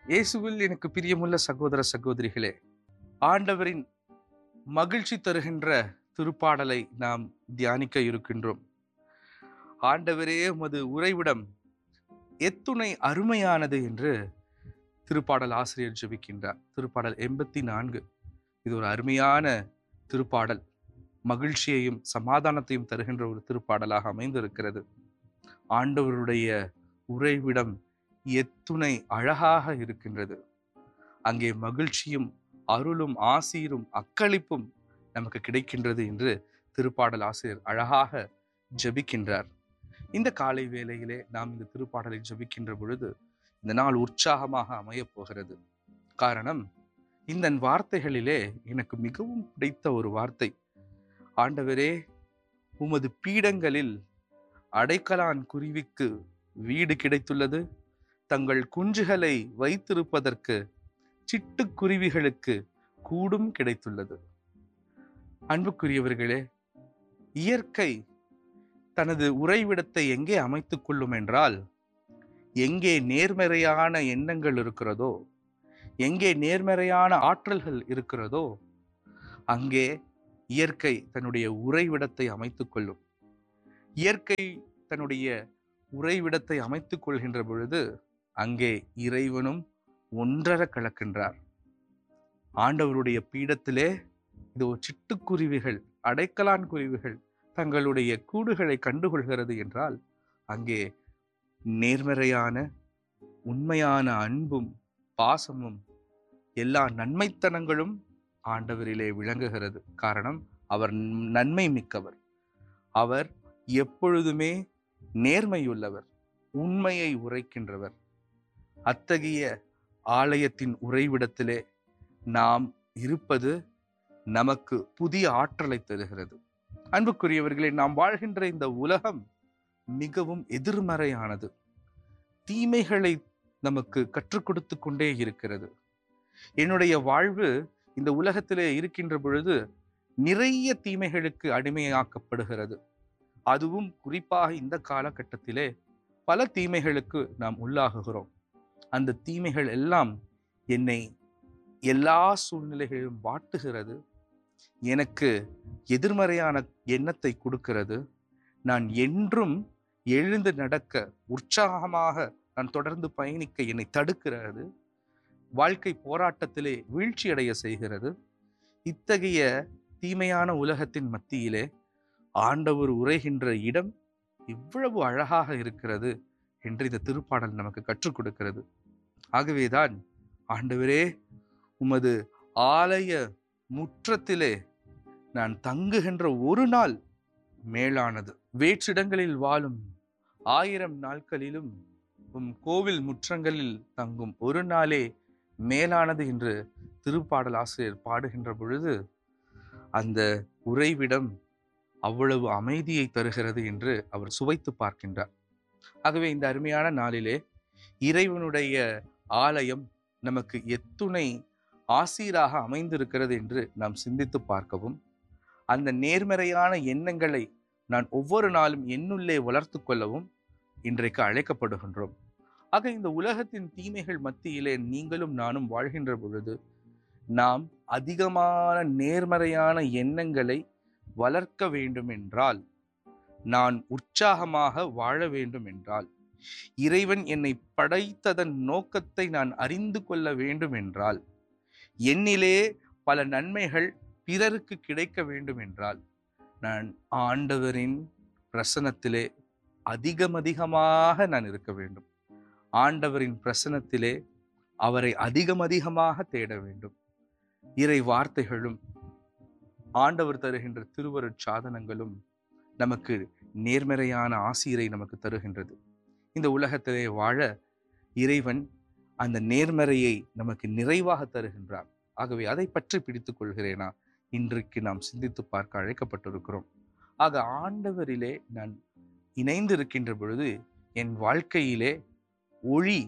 இயேசுவில் எனக்கு பிரியமுள்ள சகோதர சகோதரிகளே ஆண்டவரின் மகிழ்ச்சி தருகின்ற திருப்பாடலை நாம் தியானிக்க இருக்கின்றோம் ஆண்டவரே உமது உறைவிடம் எத்துணை அருமையானது என்று திருப்பாடல் ஆசிரியர் ஜெபிக்கின்றார் திருப்பாடல் எண்பத்தி நான்கு இது ஒரு அருமையான திருப்பாடல் மகிழ்ச்சியையும் சமாதானத்தையும் தருகின்ற ஒரு திருப்பாடலாக அமைந்திருக்கிறது ஆண்டவருடைய உறைவிடம் எத்துணை அழகாக இருக்கின்றது அங்கே மகிழ்ச்சியும் அருளும் ஆசீரும் அக்களிப்பும் நமக்கு கிடைக்கின்றது என்று திருப்பாடல் ஆசிரியர் அழகாக ஜெபிக்கின்றார் இந்த காலை வேளையிலே நாம் இந்த திருப்பாடலை ஜெபிக்கின்ற பொழுது இந்த நாள் உற்சாகமாக அமையப் போகிறது காரணம் இந்த வார்த்தைகளிலே எனக்கு மிகவும் பிடித்த ஒரு வார்த்தை ஆண்டவரே உமது பீடங்களில் அடைக்கலான் குருவிக்கு வீடு கிடைத்துள்ளது தங்கள் குஞ்சுகளை வைத்திருப்பதற்கு சிட்டுக்குருவிகளுக்கு கூடும் கிடைத்துள்ளது அன்புக்குரியவர்களே இயற்கை தனது உறைவிடத்தை எங்கே அமைத்துக் கொள்ளும் என்றால் எங்கே நேர்மறையான எண்ணங்கள் இருக்கிறதோ எங்கே நேர்மறையான ஆற்றல்கள் இருக்கிறதோ அங்கே இயற்கை தன்னுடைய உறைவிடத்தை அமைத்துக் கொள்ளும் இயற்கை தன்னுடைய உறைவிடத்தை அமைத்துக் கொள்கின்ற பொழுது அங்கே இறைவனும் ஒன்றர கலக்கின்றார் ஆண்டவருடைய பீடத்திலே இதோ சிட்டுக்குருவிகள் அடைக்கலான் குருவிகள் தங்களுடைய கூடுகளை கண்டுகொள்கிறது என்றால் அங்கே நேர்மறையான உண்மையான அன்பும் பாசமும் எல்லா நன்மைத்தனங்களும் ஆண்டவரிலே விளங்குகிறது காரணம் அவர் நன்மை மிக்கவர் அவர் எப்பொழுதுமே நேர்மையுள்ளவர் உண்மையை உரைக்கின்றவர் அத்தகைய ஆலயத்தின் உறைவிடத்திலே நாம் இருப்பது நமக்கு புதிய ஆற்றலை தருகிறது அன்புக்குரியவர்களே நாம் வாழ்கின்ற இந்த உலகம் மிகவும் எதிர்மறையானது தீமைகளை நமக்கு கற்றுக் கொடுத்து கொண்டே இருக்கிறது என்னுடைய வாழ்வு இந்த உலகத்திலே இருக்கின்ற பொழுது நிறைய தீமைகளுக்கு அடிமையாக்கப்படுகிறது அதுவும் குறிப்பாக இந்த காலகட்டத்திலே பல தீமைகளுக்கு நாம் உள்ளாகுகிறோம் அந்த தீமைகள் எல்லாம் என்னை எல்லா சூழ்நிலைகளிலும் வாட்டுகிறது எனக்கு எதிர்மறையான எண்ணத்தை கொடுக்கிறது நான் என்றும் எழுந்து நடக்க உற்சாகமாக நான் தொடர்ந்து பயணிக்க என்னை தடுக்கிறது வாழ்க்கை போராட்டத்திலே வீழ்ச்சி அடைய செய்கிறது இத்தகைய தீமையான உலகத்தின் மத்தியிலே ஆண்டவர் உரைகின்ற இடம் இவ்வளவு அழகாக இருக்கிறது என்று இந்த திருப்பாடல் நமக்கு கற்றுக் கொடுக்கிறது ஆகவேதான் ஆண்டவரே உமது ஆலய முற்றத்திலே நான் தங்குகின்ற ஒரு நாள் மேலானது வேற்றிடங்களில் வாழும் ஆயிரம் நாட்களிலும் உம் கோவில் முற்றங்களில் தங்கும் ஒரு நாளே மேலானது என்று திருப்பாடல் ஆசிரியர் பாடுகின்ற பொழுது அந்த உறைவிடம் அவ்வளவு அமைதியை தருகிறது என்று அவர் சுவைத்து பார்க்கின்றார் ஆகவே இந்த அருமையான நாளிலே இறைவனுடைய ஆலயம் நமக்கு எத்துணை ஆசீராக அமைந்திருக்கிறது என்று நாம் சிந்தித்து பார்க்கவும் அந்த நேர்மறையான எண்ணங்களை நான் ஒவ்வொரு நாளும் என்னுள்ளே வளர்த்து கொள்ளவும் இன்றைக்கு அழைக்கப்படுகின்றோம் ஆக இந்த உலகத்தின் தீமைகள் மத்தியிலே நீங்களும் நானும் வாழ்கின்ற பொழுது நாம் அதிகமான நேர்மறையான எண்ணங்களை வளர்க்க வேண்டும் என்றால் நான் உற்சாகமாக வாழ வேண்டும் என்றால் இறைவன் என்னை படைத்ததன் நோக்கத்தை நான் அறிந்து கொள்ள வேண்டும் என்றால் என்னிலே பல நன்மைகள் பிறருக்கு கிடைக்க வேண்டும் என்றால் நான் ஆண்டவரின் பிரசனத்திலே அதிகம் அதிகமாக நான் இருக்க வேண்டும் ஆண்டவரின் பிரசனத்திலே அவரை அதிகம் அதிகமாக தேட வேண்டும் இறை வார்த்தைகளும் ஆண்டவர் தருகின்ற திருவருட் சாதனங்களும் நமக்கு நேர்மறையான ஆசிரை நமக்கு தருகின்றது இந்த உலகத்திலே வாழ இறைவன் அந்த நேர்மறையை நமக்கு நிறைவாக தருகின்றார் ஆகவே அதை பற்றி பிடித்துக் கொள்கிறேனா இன்றைக்கு நாம் சிந்தித்து பார்க்க அழைக்கப்பட்டிருக்கிறோம் ஆக ஆண்டவரிலே நான் இணைந்திருக்கின்ற பொழுது என் வாழ்க்கையிலே ஒளி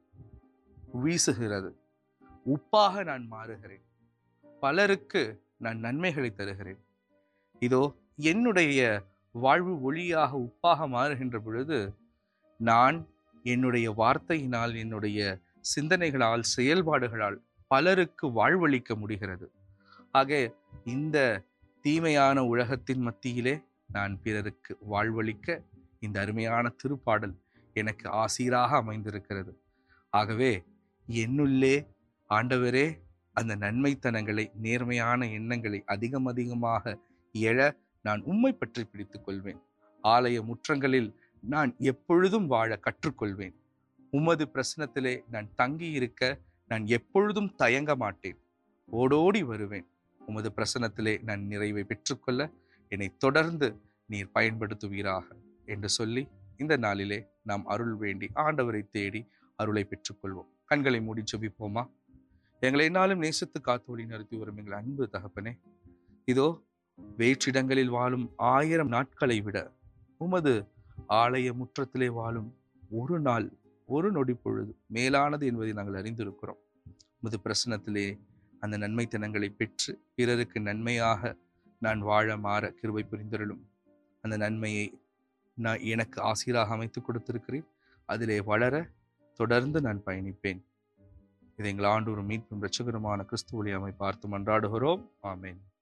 வீசுகிறது உப்பாக நான் மாறுகிறேன் பலருக்கு நான் நன்மைகளை தருகிறேன் இதோ என்னுடைய வாழ்வு ஒளியாக உப்பாக மாறுகின்ற பொழுது நான் என்னுடைய வார்த்தையினால் என்னுடைய சிந்தனைகளால் செயல்பாடுகளால் பலருக்கு வாழ்வளிக்க முடிகிறது ஆக இந்த தீமையான உலகத்தின் மத்தியிலே நான் பிறருக்கு வாழ்வளிக்க இந்த அருமையான திருப்பாடல் எனக்கு ஆசீராக அமைந்திருக்கிறது ஆகவே என்னுள்ளே ஆண்டவரே அந்த நன்மைத்தனங்களை நேர்மையான எண்ணங்களை அதிகம் அதிகமாக எழ நான் உம்மை பற்றி பிடித்துக் கொள்வேன் ஆலய முற்றங்களில் நான் எப்பொழுதும் வாழ கற்றுக்கொள்வேன் உமது பிரசனத்திலே நான் தங்கி இருக்க நான் எப்பொழுதும் தயங்க மாட்டேன் ஓடோடி வருவேன் உமது பிரசனத்திலே நான் நிறைவை பெற்றுக்கொள்ள என்னை தொடர்ந்து நீர் பயன்படுத்துவீராக என்று சொல்லி இந்த நாளிலே நாம் அருள் வேண்டி ஆண்டவரை தேடி அருளை பெற்றுக்கொள்வோம் கண்களை மூடி ஜெபிப்போமா எங்களை என்னாலும் நேசித்து காத்து வழி நிறுத்தி வரும் எங்கள் அன்பு தகப்பனே இதோ வேற்றிடங்களில் வாழும் ஆயிரம் நாட்களை விட உமது ஆலய முற்றத்திலே வாழும் ஒரு நாள் ஒரு நொடி பொழுது மேலானது என்பதை நாங்கள் அறிந்திருக்கிறோம் உமது பிரசனத்திலே அந்த நன்மைத்தனங்களை பெற்று பிறருக்கு நன்மையாக நான் வாழ மாற கிருபை புரிந்தருளும் அந்த நன்மையை நான் எனக்கு ஆசீராக அமைத்து கொடுத்திருக்கிறேன் அதிலே வளர தொடர்ந்து நான் பயணிப்பேன் இதை எங்கள் ஆண்டோரும் மீட்பும் இரட்சகருமான கிறிஸ்துவ வழியாமை பார்த்து மன்றாடுகிறோம் ஆமென்